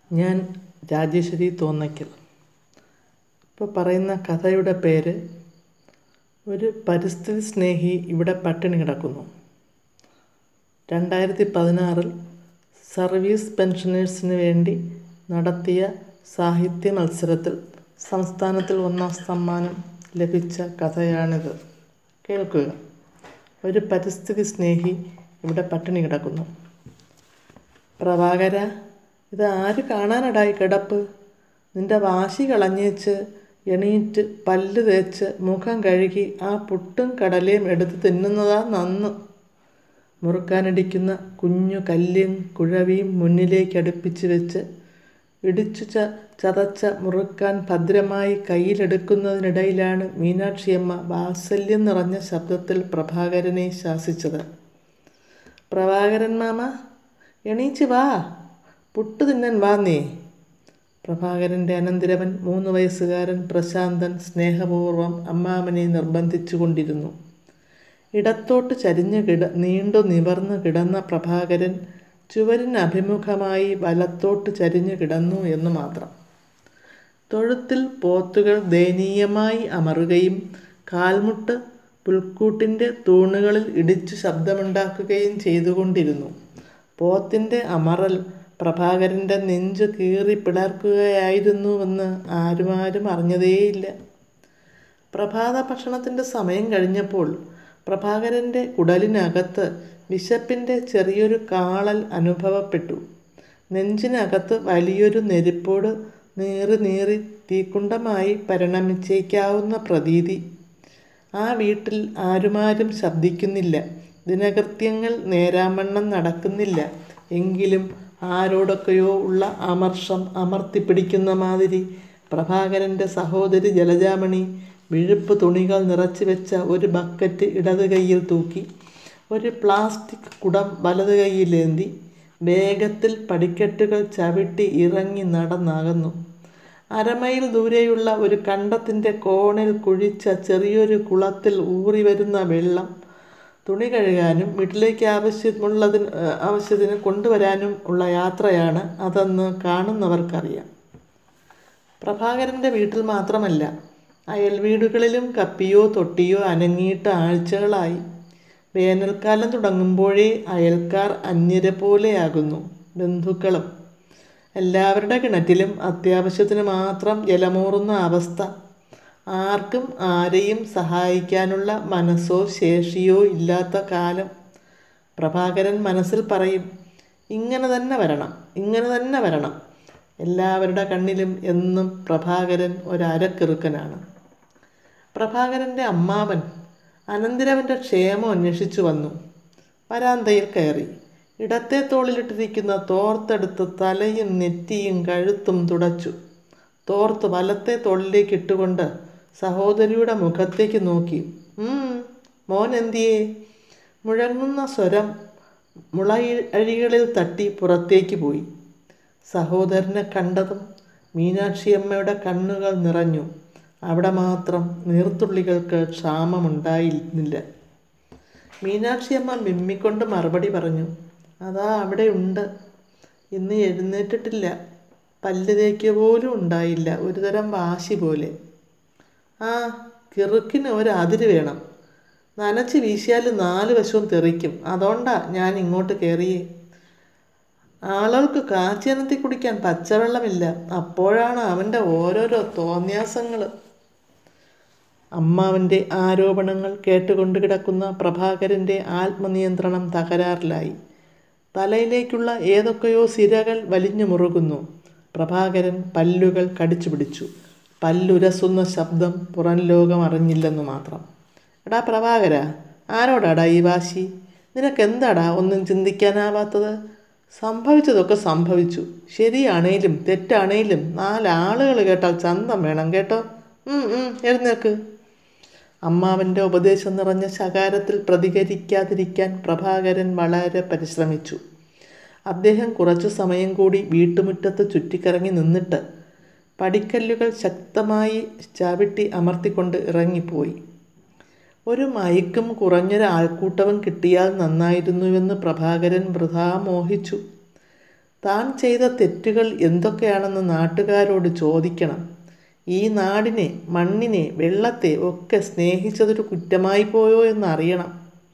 ഞാൻ രാജേശ്വരി തോന്നയ്ക്കൽ ഇപ്പോൾ പറയുന്ന കഥയുടെ പേര് ഒരു പരിസ്ഥിതി സ്നേഹി ഇവിടെ പട്ടിണി കിടക്കുന്നു രണ്ടായിരത്തി പതിനാറിൽ സർവീസ് പെൻഷനേഴ്സിന് വേണ്ടി നടത്തിയ സാഹിത്യ മത്സരത്തിൽ സംസ്ഥാനത്തിൽ ഒന്നാം സമ്മാനം ലഭിച്ച കഥയാണിത് കേൾക്കുക ഒരു പരിസ്ഥിതി സ്നേഹി ഇവിടെ പട്ടിണി കിടക്കുന്നു പ്രഭാകര ഇത് ആര് കാണാനടായി കിടപ്പ് നിന്റെ വാശി കളഞ്ഞേച്ച് എണീറ്റ് പല്ല് തേച്ച് മുഖം കഴുകി ആ പുട്ടും കടലയും എടുത്ത് തിന്നുന്നതാ നന്ന് മുറുക്കാനിടിക്കുന്ന കുഞ്ഞു കല്ലും കുഴവിയും മുന്നിലേക്ക് അടുപ്പിച്ച് വെച്ച് ഇടിച്ചു ച ചതച്ച മുറുക്കാൻ ഭദ്രമായി കയ്യിലെടുക്കുന്നതിനിടയിലാണ് മീനാക്ഷിയമ്മ വാത്സല്യം നിറഞ്ഞ ശബ്ദത്തിൽ പ്രഭാകരനെ ശാസിച്ചത് പ്രഭാകരൻ മാമ എണീച്ച് വാ പുട്ട് തിന്നാൻ വാ നീ പ്രഭാകരൻ്റെ അനന്തിരവൻ മൂന്ന് വയസ്സുകാരൻ പ്രശാന്തൻ സ്നേഹപൂർവ്വം അമ്മാമനെ നിർബന്ധിച്ചു കൊണ്ടിരുന്നു ഇടത്തോട്ട് ചരിഞ്ഞു കിട നീണ്ടു നിവർന്നു കിടന്ന പ്രഭാകരൻ ചുവരിന് അഭിമുഖമായി വലത്തോട്ട് ചരിഞ്ഞു കിടന്നു എന്ന് മാത്രം തൊഴുത്തിൽ പോത്തുകൾ ദയനീയമായി അമറുകയും കാൽമുട്ട് പുൽക്കൂട്ടിൻ്റെ തൂണുകളിൽ ഇടിച്ചു ശബ്ദമുണ്ടാക്കുകയും ചെയ്തുകൊണ്ടിരുന്നു പോത്തിൻ്റെ അമറൽ പ്രഭാകരൻ്റെ നെഞ്ചു കീറി പിളർക്കുകയായിരുന്നുവെന്ന് ആരുമാരും അറിഞ്ഞതേയില്ല പ്രഭാത ഭക്ഷണത്തിൻ്റെ സമയം കഴിഞ്ഞപ്പോൾ പ്രഭാകരൻ്റെ കുടലിനകത്ത് വിശപ്പിൻ്റെ ചെറിയൊരു കാളൽ അനുഭവപ്പെട്ടു നെഞ്ചിനകത്ത് വലിയൊരു നെരിപ്പോട് നീറി നീറി തീക്കുണ്ടമായി പരിണമിച്ചേക്കാവുന്ന പ്രതീതി ആ വീട്ടിൽ ആരുമാരും ശബ്ദിക്കുന്നില്ല ദിനകൃത്യങ്ങൾ നേരാമണ്ണം നടക്കുന്നില്ല എങ്കിലും ആരോടൊക്കെയോ ഉള്ള അമർഷം അമർത്തിപ്പിടിക്കുന്ന മാതിരി പ്രഭാകരൻ്റെ സഹോദരി ജലജാമണി വിഴുപ്പ് തുണികൾ നിറച്ചു വെച്ച ഒരു ബക്കറ്റ് ഇടത് കൈയിൽ തൂക്കി ഒരു പ്ലാസ്റ്റിക് കുടം വലത് കൈയിലേന്തി വേഗത്തിൽ പടിക്കെട്ടുകൾ ചവിട്ടി ഇറങ്ങി നടന്നകന്നു അരമൈൽ ദൂരെയുള്ള ഒരു കണ്ടത്തിൻ്റെ കോണിൽ കുഴിച്ച ചെറിയൊരു കുളത്തിൽ ഊറി വരുന്ന വെള്ളം തുണി കഴുകാനും വീട്ടിലേക്ക് ആവശ്യമുള്ളതിന് ആവശ്യത്തിന് കൊണ്ടുവരാനും ഉള്ള യാത്രയാണ് അതെന്ന് കാണുന്നവർക്കറിയാം പ്രഭാകരൻ്റെ വീട്ടിൽ മാത്രമല്ല അയൽ വീടുകളിലും കപ്പിയോ തൊട്ടിയോ അനങ്ങിയിട്ട് ആഴ്ചകളായി വേനൽക്കാലം തുടങ്ങുമ്പോഴേ അയൽക്കാർ അന്യരെ പോലെയാകുന്നു ബന്ധുക്കളും എല്ലാവരുടെ കിണറ്റിലും അത്യാവശ്യത്തിന് മാത്രം ജലമൂറുന്ന അവസ്ഥ ആർക്കും ആരെയും സഹായിക്കാനുള്ള മനസ്സോ ശേഷിയോ ഇല്ലാത്ത കാലം പ്രഭാകരൻ മനസ്സിൽ പറയും ഇങ്ങനെ തന്നെ വരണം ഇങ്ങനെ തന്നെ വരണം എല്ലാവരുടെ കണ്ണിലും എന്നും പ്രഭാകരൻ ഒരരക്കിറുക്കനാണ് പ്രഭാകരൻ്റെ അമ്മാവൻ അനന്തിരവൻ്റെ ക്ഷേമം അന്വേഷിച്ചു വന്നു വരാന്തയിൽ കയറി ഇടത്തെ തോളിലിട്ടിരിക്കുന്ന തോർത്തെടുത്ത് തലയും നെറ്റിയും കഴുത്തും തുടച്ചു തോർത്ത് വലത്തെ തോളിലേക്ക് ഇട്ടുകൊണ്ട് സഹോദരിയുടെ മുഖത്തേക്ക് നോക്കി മോൻ എന്തിയേ മുഴങ്ങുന്ന സ്വരം മുള അഴികളിൽ തട്ടി പുറത്തേക്ക് പോയി സഹോദരനെ കണ്ടതും മീനാക്ഷിയമ്മയുടെ കണ്ണുകൾ നിറഞ്ഞു അവിടെ മാത്രം നീർത്തുള്ളികൾക്ക് ക്ഷാമമുണ്ടായിരുന്നില്ല മീനാക്ഷിയമ്മ മിമ്മിക്കൊണ്ട് മറുപടി പറഞ്ഞു അതാ അവിടെ ഉണ്ട് ഇന്ന് എഴുന്നേറ്റിട്ടില്ല പല്ല് തേക്കുക പോലും ഉണ്ടായില്ല ഒരുതരം വാശി പോലെ ആ കിറുക്കിന് ഒരു അതിര് വേണം നനച്ച് വീശിയാൽ നാല് വശവും തെറിക്കും അതുകൊണ്ടാ ഞാൻ ഇങ്ങോട്ട് കയറിയേ ആളുകൾക്ക് കാച്ചിയനത്തി കുടിക്കാൻ പച്ചവെള്ളമില്ല അപ്പോഴാണ് അവൻ്റെ ഓരോരോ തോന്യാസങ്ങൾ അമ്മാവൻ്റെ ആരോപണങ്ങൾ കേട്ടുകൊണ്ട് കിടക്കുന്ന പ്രഭാകരൻ്റെ ആത്മനിയന്ത്രണം തകരാറിലായി തലയിലേക്കുള്ള ഏതൊക്കെയോ സിരകൾ വലിഞ്ഞു മുറുകുന്നു പ്രഭാകരൻ പല്ലുകൾ കടിച്ചു പിടിച്ചു പല്ലുരസുന്ന ശബ്ദം പുറം ലോകം അറിഞ്ഞില്ലെന്നു മാത്രം എടാ പ്രഭാകര ആരോടാടാ ഈ വാശി നിനക്കെന്താടാ ഒന്നും ചിന്തിക്കാനാവാത്തത് സംഭവിച്ചതൊക്കെ സംഭവിച്ചു ശരിയാണേലും തെറ്റാണേലും നാലാളുകൾ കേട്ടാൽ ചന്തം വേണം കേട്ടോ എഴുന്നേക്ക് അമ്മാവൻ്റെ ഉപദേശം നിറഞ്ഞ ശകാരത്തിൽ പ്രതികരിക്കാതിരിക്കാൻ പ്രഭാകരൻ വളരെ പരിശ്രമിച്ചു അദ്ദേഹം കുറച്ചു സമയം കൂടി വീട്ടുമുറ്റത്ത് ചുറ്റിക്കറങ്ങി നിന്നിട്ട് പടിക്കല്ലുകൾ ശക്തമായി ചവിട്ടി അമർത്തിക്കൊണ്ട് ഇറങ്ങിപ്പോയി ഒരു മയക്കും കുറഞ്ഞൊരാൾക്കൂട്ടവും കിട്ടിയാൽ നന്നായിരുന്നുവെന്ന് പ്രഭാകരൻ വൃഥാ മോഹിച്ചു താൻ ചെയ്ത തെറ്റുകൾ എന്തൊക്കെയാണെന്ന് നാട്ടുകാരോട് ചോദിക്കണം ഈ നാടിനെ മണ്ണിനെ വെള്ളത്തെ ഒക്കെ സ്നേഹിച്ചതൊരു കുറ്റമായി പോയോ എന്നറിയണം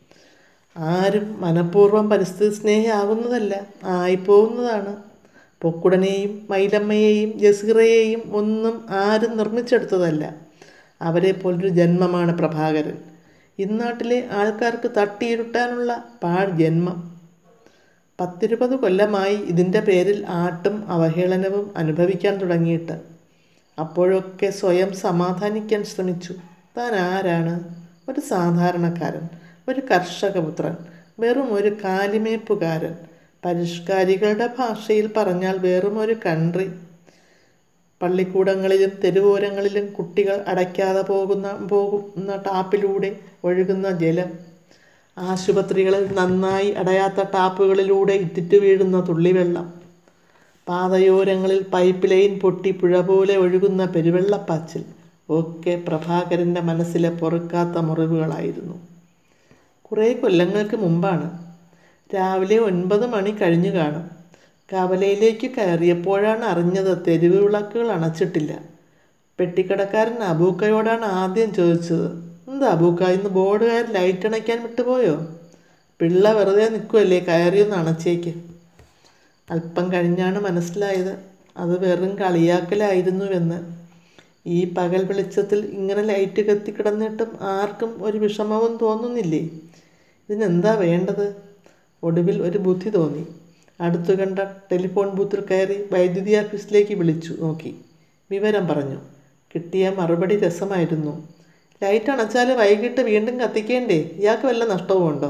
ആരും മനഃപൂർവ്വം പരിസ്ഥിതി സ്നേഹിയാകുന്നതല്ല ആയിപ്പോകുന്നതാണ് പൊക്കുടനെയും മൈലമ്മയെയും ജസീറയെയും ഒന്നും ആരും നിർമ്മിച്ചെടുത്തതല്ല അവരെ പോലൊരു ജന്മമാണ് പ്രഭാകരൻ ഇന്നാട്ടിലെ ആൾക്കാർക്ക് തട്ടിയിരുട്ടാനുള്ള പാഴ് ജന്മം പത്തിരുപത് കൊല്ലമായി ഇതിൻ്റെ പേരിൽ ആട്ടും അവഹേളനവും അനുഭവിക്കാൻ തുടങ്ങിയിട്ട് അപ്പോഴൊക്കെ സ്വയം സമാധാനിക്കാൻ ശ്രമിച്ചു താൻ ആരാണ് ഒരു സാധാരണക്കാരൻ ഒരു കർഷകപുത്രൻ വെറും ഒരു കാലിമേപ്പുകാരൻ പരിഷ്കാരികളുടെ ഭാഷയിൽ പറഞ്ഞാൽ വെറും ഒരു കൺട്രി പള്ളിക്കൂടങ്ങളിലും തെരുവോരങ്ങളിലും കുട്ടികൾ അടയ്ക്കാതെ പോകുന്ന പോകുന്ന ടാപ്പിലൂടെ ഒഴുകുന്ന ജലം ആശുപത്രികളിൽ നന്നായി അടയാത്ത ടാപ്പുകളിലൂടെ ഇറ്റിറ്റ് വീഴുന്ന തുള്ളിവെള്ളം പാതയോരങ്ങളിൽ പൈപ്പ് ലൈൻ പൊട്ടി പുഴ പോലെ ഒഴുകുന്ന പെരുവെള്ളപ്പാച്ചിൽ ഒക്കെ പ്രഭാകരൻ്റെ മനസ്സിലെ പൊറുക്കാത്ത മുറിവുകളായിരുന്നു കുറേ കൊല്ലങ്ങൾക്ക് മുമ്പാണ് രാവിലെ ഒൻപത് മണി കഴിഞ്ഞു കാണും കവലയിലേക്ക് കയറിയപ്പോഴാണ് അറിഞ്ഞത് തെരുവ് വിളക്കുകൾ അണച്ചിട്ടില്ല പെട്ടിക്കടക്കാരൻ അബൂക്കയോടാണ് ആദ്യം ചോദിച്ചത് എന്താ അബൂക്ക ഇന്ന് ബോർഡുകാർ ലൈറ്റ് അണയ്ക്കാൻ വിട്ടുപോയോ പിള്ള വെറുതെ നിൽക്കുമല്ലേ കയറിയൊന്ന് അണച്ചേക്ക് അല്പം കഴിഞ്ഞാണ് മനസ്സിലായത് അത് വെറും കളിയാക്കലായിരുന്നുവെന്ന് ഈ പകൽ വെളിച്ചത്തിൽ ഇങ്ങനെ ലൈറ്റ് കത്തിക്കിടന്നിട്ടും ആർക്കും ഒരു വിഷമവും തോന്നുന്നില്ലേ ഇതിനെന്താ വേണ്ടത് ഒടുവിൽ ഒരു ബുദ്ധി തോന്നി അടുത്തു കണ്ട ടെലിഫോൺ ബൂത്തിൽ കയറി വൈദ്യുതി ഓഫീസിലേക്ക് വിളിച്ചു നോക്കി വിവരം പറഞ്ഞു കിട്ടിയ മറുപടി രസമായിരുന്നു ലൈറ്റ് അണച്ചാൽ വൈകിട്ട് വീണ്ടും കത്തിക്കേണ്ടേ ഇയാൾക്ക് വല്ല നഷ്ടവും ഉണ്ടോ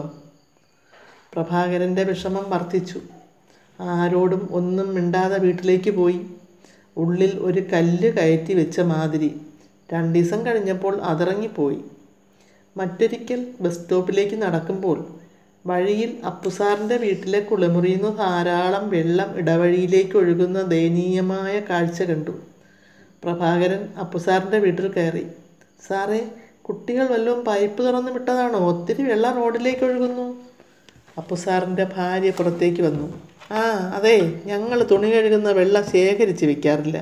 പ്രഭാകരൻ്റെ വിഷമം വർദ്ധിച്ചു ആരോടും ഒന്നും മിണ്ടാതെ വീട്ടിലേക്ക് പോയി ഉള്ളിൽ ഒരു കല്ല് കയറ്റി വെച്ച മാതിരി രണ്ടു ദിവസം കഴിഞ്ഞപ്പോൾ അതിറങ്ങിപ്പോയി മറ്റൊരിക്കൽ ബസ് സ്റ്റോപ്പിലേക്ക് നടക്കുമ്പോൾ വഴിയിൽ അപ്പുസാറിൻ്റെ വീട്ടിലെ കുളിമുറിയിൽ നിന്ന് ധാരാളം വെള്ളം ഇടവഴിയിലേക്ക് ഒഴുകുന്ന ദയനീയമായ കാഴ്ച കണ്ടു പ്രഭാകരൻ അപ്പുസാറിൻ്റെ വീട്ടിൽ കയറി സാറേ കുട്ടികൾ വല്ലതും പൈപ്പ് തുറന്ന് വിട്ടതാണോ ഒത്തിരി വെള്ളം റോഡിലേക്ക് ഒഴുകുന്നു അപ്പുസാറിൻ്റെ ഭാര്യ പുറത്തേക്ക് വന്നു ആ അതെ ഞങ്ങൾ തുണി കഴുകുന്ന വെള്ളം ശേഖരിച്ച് വെക്കാറില്ല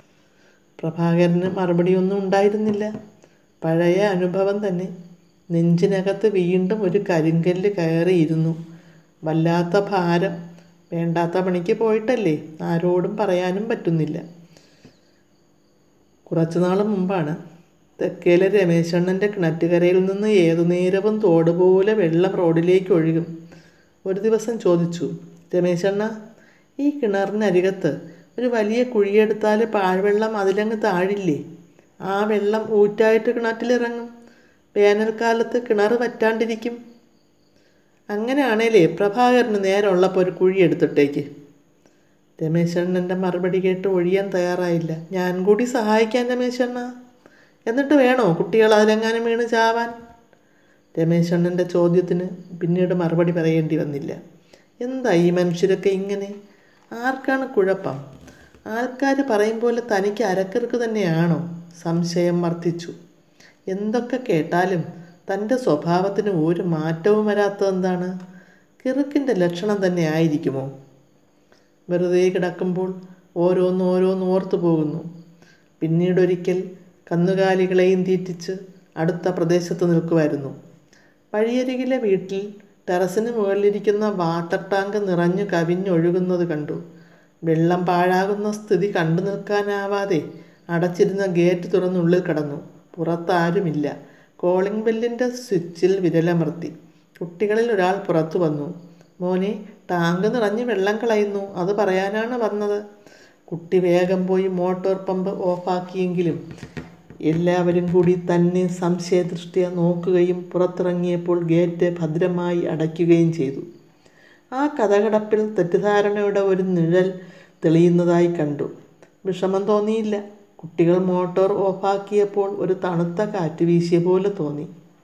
പ്രഭാകരന് മറുപടിയൊന്നും ഉണ്ടായിരുന്നില്ല പഴയ അനുഭവം തന്നെ നെഞ്ചിനകത്ത് വീണ്ടും ഒരു കരിങ്കല്ല് കയറിയിരുന്നു വല്ലാത്ത ഭാരം വേണ്ടാത്ത പണിക്ക് പോയിട്ടല്ലേ ആരോടും പറയാനും പറ്റുന്നില്ല കുറച്ചു നാൾ മുമ്പാണ് തെക്കേലെ രമേശണ്ണൻ്റെ കിണറ്റുകരയിൽ നിന്ന് ഏതു നേരവും തോട് പോലെ വെള്ളം റോഡിലേക്ക് ഒഴുകും ഒരു ദിവസം ചോദിച്ചു രമേശണ്ണ ഈ കിണറിനരികത്ത് ഒരു വലിയ കുഴിയെടുത്താൽ പാഴ്വെള്ളം അതിലങ്ങ് താഴില്ലേ ആ വെള്ളം ഊറ്റായിട്ട് കിണറ്റിലിറങ്ങും വേനൽക്കാലത്ത് കിണർ വറ്റാണ്ടിരിക്കും അങ്ങനെയാണേലേ പ്രഭാകരന് നേരമുള്ളപ്പോൾ ഒരു കുഴി എടുത്തിട്ടേക്ക് രമേശണ്ണൻ്റെ മറുപടി കേട്ട് ഒഴിയാൻ തയ്യാറായില്ല ഞാൻ കൂടി സഹായിക്കാൻ രമേശണ്ണ എന്നിട്ട് വേണോ കുട്ടികൾ അതിലെങ്ങാനും വീണ് ചാവാൻ രമേശണ്ണൻ്റെ ചോദ്യത്തിന് പിന്നീട് മറുപടി പറയേണ്ടി വന്നില്ല എന്താ ഈ മനുഷ്യരൊക്കെ ഇങ്ങനെ ആർക്കാണ് കുഴപ്പം ആൾക്കാർ പറയും പോലെ തനിക്ക് അരക്കിറുക്ക് തന്നെയാണോ സംശയം വർദ്ധിച്ചു എന്തൊക്കെ കേട്ടാലും തൻ്റെ സ്വഭാവത്തിന് ഒരു മാറ്റവും വരാത്തതെന്താണ് കിറുക്കിൻ്റെ ലക്ഷണം തന്നെ ആയിരിക്കുമോ വെറുതെ കിടക്കുമ്പോൾ ഓരോന്ന് ഓരോന്ന് ഓർത്തു പോകുന്നു പിന്നീടൊരിക്കൽ കന്നുകാലികളെയും തീറ്റിച്ച് അടുത്ത പ്രദേശത്ത് നിൽക്കുമായിരുന്നു വഴിയരികിലെ വീട്ടിൽ ടെറസിന് മുകളിലിരിക്കുന്ന വാട്ടർ ടാങ്ക് നിറഞ്ഞു കവിഞ്ഞൊഴുകുന്നത് കണ്ടു വെള്ളം പാഴാകുന്ന സ്ഥിതി കണ്ടു നിൽക്കാനാവാതെ അടച്ചിരുന്ന ഗേറ്റ് തുറന്നുള്ളിൽ കടന്നു പുറത്താരുമില്ല കോളിംഗ് ബെല്ലിൻ്റെ സ്വിച്ചിൽ വിരലമർത്തി കുട്ടികളിൽ ഒരാൾ പുറത്തു വന്നു മോനെ ടാങ്ക് നിറഞ്ഞ് വെള്ളം കളയുന്നു അത് പറയാനാണ് വന്നത് കുട്ടി വേഗം പോയി മോട്ടോർ പമ്പ് ഓഫാക്കിയെങ്കിലും എല്ലാവരും കൂടി തന്നെ സംശയദൃഷ്ടിയ നോക്കുകയും പുറത്തിറങ്ങിയപ്പോൾ ഗേറ്റ് ഭദ്രമായി അടയ്ക്കുകയും ചെയ്തു ആ കഥകടപ്പിൽ തെറ്റിദ്ധാരണയുടെ ഒരു നിഴൽ തെളിയുന്നതായി കണ്ടു വിഷമം തോന്നിയില്ല കുട്ടികൾ മോട്ടോർ ഓഫാക്കിയപ്പോൾ ഒരു തണുത്ത കാറ്റ് വീശിയ പോലെ തോന്നി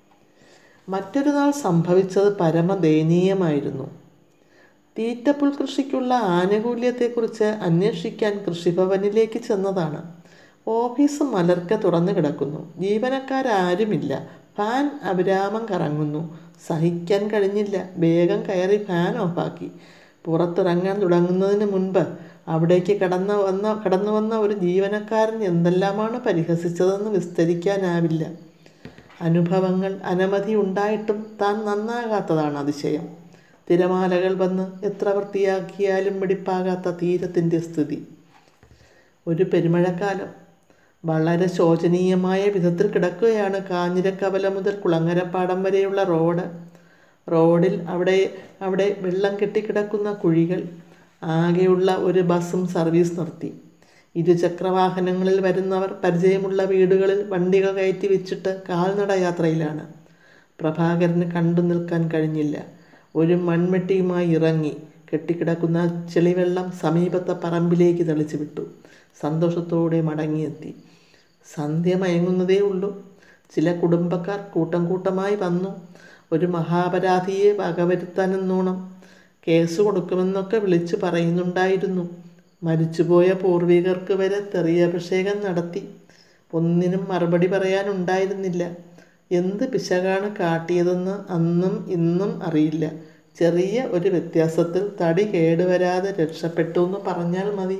മറ്റൊരു നാൾ സംഭവിച്ചത് പരമദയനീയമായിരുന്നു തീറ്റപ്പുൽ കൃഷിക്കുള്ള ആനുകൂല്യത്തെക്കുറിച്ച് അന്വേഷിക്കാൻ കൃഷിഭവനിലേക്ക് ചെന്നതാണ് ഓഫീസ് മലർക്കെ തുറന്നു കിടക്കുന്നു ജീവനക്കാരാരുമില്ല ഫാൻ അവിരാമം കറങ്ങുന്നു സഹിക്കാൻ കഴിഞ്ഞില്ല വേഗം കയറി ഫാൻ ഓഫാക്കി പുറത്തിറങ്ങാൻ തുടങ്ങുന്നതിന് മുൻപ് അവിടേക്ക് കടന്നു വന്ന കടന്നു വന്ന ഒരു ജീവനക്കാരൻ എന്തെല്ലാമാണ് പരിഹസിച്ചതെന്ന് വിസ്തരിക്കാനാവില്ല അനുഭവങ്ങൾ അനവധി ഉണ്ടായിട്ടും താൻ നന്നാകാത്തതാണ് അതിശയം തിരമാലകൾ വന്ന് എത്ര വൃത്തിയാക്കിയാലും വെടിപ്പാകാത്ത തീരത്തിൻ്റെ സ്ഥിതി ഒരു പെരുമഴക്കാലം വളരെ ശോചനീയമായ വിധത്തിൽ കിടക്കുകയാണ് കാഞ്ഞിരക്കവല മുതൽ കുളങ്ങരപ്പാടം വരെയുള്ള റോഡ് റോഡിൽ അവിടെ അവിടെ വെള്ളം കെട്ടിക്കിടക്കുന്ന കുഴികൾ ആകെയുള്ള ഒരു ബസ്സും സർവീസ് നിർത്തി ഇരുചക്രവാഹനങ്ങളിൽ വരുന്നവർ പരിചയമുള്ള വീടുകളിൽ വണ്ടികൾ കയറ്റി വെച്ചിട്ട് കാൽനട യാത്രയിലാണ് പ്രഭാകരന് കണ്ടു നിൽക്കാൻ കഴിഞ്ഞില്ല ഒരു മൺവെട്ടിയുമായി ഇറങ്ങി കെട്ടിക്കിടക്കുന്ന ചെളിവെള്ളം സമീപത്തെ പറമ്പിലേക്ക് തെളിച്ചു വിട്ടു സന്തോഷത്തോടെ മടങ്ങിയെത്തി സന്ധ്യ മയങ്ങുന്നതേ ഉള്ളൂ ചില കുടുംബക്കാർ കൂട്ടം കൂട്ടമായി വന്നു ഒരു മഹാപരാധിയെ വകവരുത്താനെന്നോണം കേസ് കൊടുക്കുമെന്നൊക്കെ വിളിച്ചു പറയുന്നുണ്ടായിരുന്നു മരിച്ചുപോയ പൂർവികർക്ക് വരെ തെറിയഭിഷേകം നടത്തി ഒന്നിനും മറുപടി പറയാനുണ്ടായിരുന്നില്ല എന്ത് പിശകാണ് കാട്ടിയതെന്ന് അന്നും ഇന്നും അറിയില്ല ചെറിയ ഒരു വ്യത്യാസത്തിൽ തടി കേടുവരാതെ രക്ഷപ്പെട്ടു എന്ന് പറഞ്ഞാൽ മതി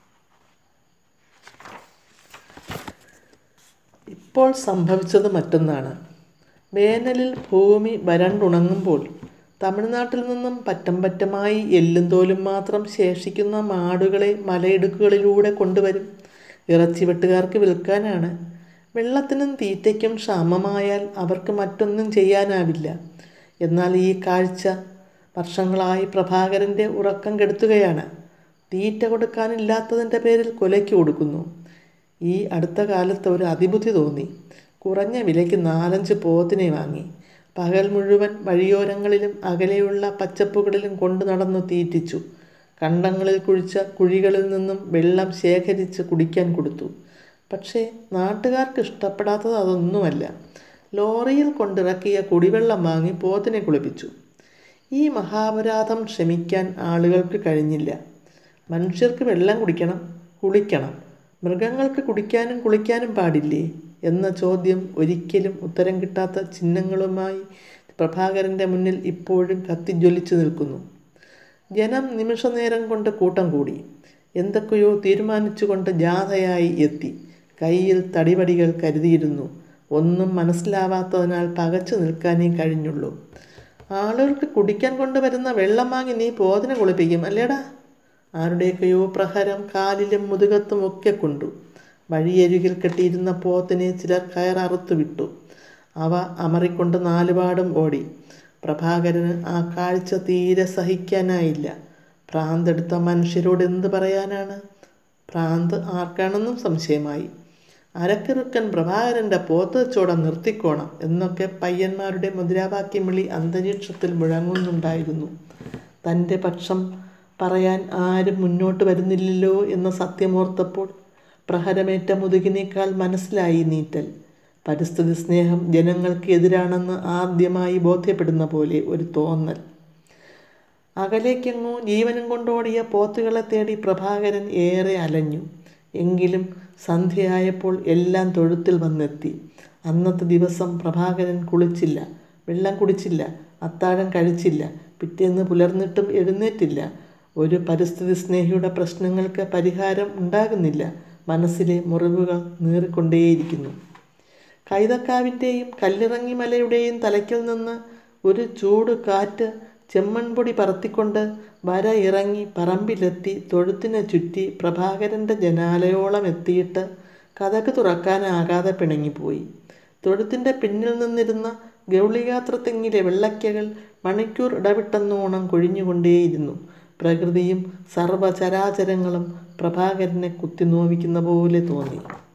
ഇപ്പോൾ സംഭവിച്ചത് മറ്റൊന്നാണ് വേനലിൽ ഭൂമി വരണ്ടുണങ്ങുമ്പോൾ തമിഴ്നാട്ടിൽ നിന്നും പറ്റം പറ്റമായി എല്ലും തോലും മാത്രം ശേഷിക്കുന്ന മാടുകളെ മലയിടുക്കുകളിലൂടെ കൊണ്ടുവരും ഇറച്ചി വെട്ടുകാർക്ക് വിൽക്കാനാണ് വെള്ളത്തിനും തീറ്റയ്ക്കും ക്ഷാമമായാൽ അവർക്ക് മറ്റൊന്നും ചെയ്യാനാവില്ല എന്നാൽ ഈ കാഴ്ച വർഷങ്ങളായി പ്രഭാകരൻ്റെ ഉറക്കം കെടുത്തുകയാണ് തീറ്റ കൊടുക്കാനില്ലാത്തതിൻ്റെ പേരിൽ കൊലയ്ക്ക് കൊടുക്കുന്നു ഈ അടുത്ത കാലത്ത് ഒരു അതിബുദ്ധി തോന്നി കുറഞ്ഞ വിലയ്ക്ക് നാലഞ്ച് പോത്തിനെ വാങ്ങി പകൽ മുഴുവൻ വഴിയോരങ്ങളിലും അകലെയുള്ള പച്ചപ്പുകളിലും കൊണ്ടു നടന്നു തീറ്റിച്ചു കണ്ടങ്ങളിൽ കുഴിച്ച കുഴികളിൽ നിന്നും വെള്ളം ശേഖരിച്ച് കുടിക്കാൻ കൊടുത്തു പക്ഷേ നാട്ടുകാർക്ക് ഇഷ്ടപ്പെടാത്തത് അതൊന്നുമല്ല ലോറിയിൽ കൊണ്ടിറക്കിയ കുടിവെള്ളം വാങ്ങി പോത്തിനെ കുളിപ്പിച്ചു ഈ മഹാപരാധം ക്ഷമിക്കാൻ ആളുകൾക്ക് കഴിഞ്ഞില്ല മനുഷ്യർക്ക് വെള്ളം കുടിക്കണം കുളിക്കണം മൃഗങ്ങൾക്ക് കുടിക്കാനും കുളിക്കാനും പാടില്ലേ എന്ന ചോദ്യം ഒരിക്കലും ഉത്തരം കിട്ടാത്ത ചിഹ്നങ്ങളുമായി പ്രഭാകരൻ്റെ മുന്നിൽ ഇപ്പോഴും കത്തിജ്വലിച്ചു നിൽക്കുന്നു ജനം നിമിഷനേരം കൊണ്ട് കൂട്ടം കൂടി എന്തൊക്കെയോ തീരുമാനിച്ചുകൊണ്ട് ജാഥയായി എത്തി കയ്യിൽ തടിവടികൾ കരുതിയിരുന്നു ഒന്നും മനസ്സിലാവാത്തതിനാൽ പകച്ചു നിൽക്കാനേ കഴിഞ്ഞുള്ളൂ ആളുകൾക്ക് കുടിക്കാൻ കൊണ്ടുവരുന്ന വെള്ളം വാങ്ങി നീ പോതിനെ കുളിപ്പിക്കും അല്ലേടാ ആരുടെയൊക്കെയോ പ്രഹരം കാലിലും മുതുകത്തും ഒക്കെ കൊണ്ടു വഴിയരികിൽ കെട്ടിയിരുന്ന പോത്തിനെ ചിലർ കയററുത്തു വിട്ടു അവ അമറിക്കൊണ്ട് നാലുപാടും ഓടി പ്രഭാകരന് ആ കാഴ്ച തീരെ സഹിക്കാനായില്ല ഭ്രാന്തെടുത്ത മനുഷ്യരോട് എന്ത് പറയാനാണ് ഭ്രാന്ത് ആർക്കാണെന്നും സംശയമായി അരക്കിറുക്കൻ പ്രഭാകരൻ്റെ പോത്ത് ചോട നിർത്തിക്കോണം എന്നൊക്കെ പയ്യന്മാരുടെ മുദ്രാവാക്യം വിളി അന്തരീക്ഷത്തിൽ മുഴങ്ങുന്നുണ്ടായിരുന്നു തൻ്റെ പക്ഷം പറയാൻ ആരും മുന്നോട്ട് വരുന്നില്ലല്ലോ എന്ന സത്യമോർത്തപ്പോൾ പ്രഹരമേറ്റ മുതുകിനേക്കാൾ മനസ്സിലായി നീറ്റൽ പരിസ്ഥിതി സ്നേഹം ജനങ്ങൾക്ക് എതിരാണെന്ന് ആദ്യമായി ബോധ്യപ്പെടുന്ന പോലെ ഒരു തോന്നൽ അകലേക്കെങ്ങോ ജീവനും കൊണ്ടോടിയ പോത്തുകളെ തേടി പ്രഭാകരൻ ഏറെ അലഞ്ഞു എങ്കിലും സന്ധ്യയായപ്പോൾ എല്ലാം തൊഴുത്തിൽ വന്നെത്തി അന്നത്തെ ദിവസം പ്രഭാകരൻ കുളിച്ചില്ല വെള്ളം കുടിച്ചില്ല അത്താഴം കഴിച്ചില്ല പിറ്റേന്ന് പുലർന്നിട്ടും എഴുന്നേറ്റില്ല ഒരു പരിസ്ഥിതി സ്നേഹിയുടെ പ്രശ്നങ്ങൾക്ക് പരിഹാരം ഉണ്ടാകുന്നില്ല മനസ്സിലെ മുറിവുകൾ നീറിക്കൊണ്ടേയിരിക്കുന്നു കൈതക്കാവിൻ്റെയും കല്ലിറങ്ങി മലയുടെയും തലയ്ക്കിൽ നിന്ന് ഒരു ചൂട് കാറ്റ് ചെമ്മൺപൊടി പറത്തിക്കൊണ്ട് വര ഇറങ്ങി പറമ്പിലെത്തി തൊഴുത്തിനെ ചുറ്റി പ്രഭാകരൻ്റെ ജനാലയോളം എത്തിയിട്ട് കഥക് തുറക്കാനാകാതെ പിണങ്ങിപ്പോയി തൊഴുത്തിൻ്റെ പിന്നിൽ നിന്നിരുന്ന ഗൗളികാത്രത്തെങ്ങിലെ വെള്ളയ്ക്കകൾ മണിക്കൂർ ഇടവിട്ടെന്നോണം കൊഴിഞ്ഞുകൊണ്ടേയിരുന്നു പ്രകൃതിയും സർവചരാചരങ്ങളും പ്രഭാകരനെ കുത്തി നോവിക്കുന്ന പോലെ തോന്നി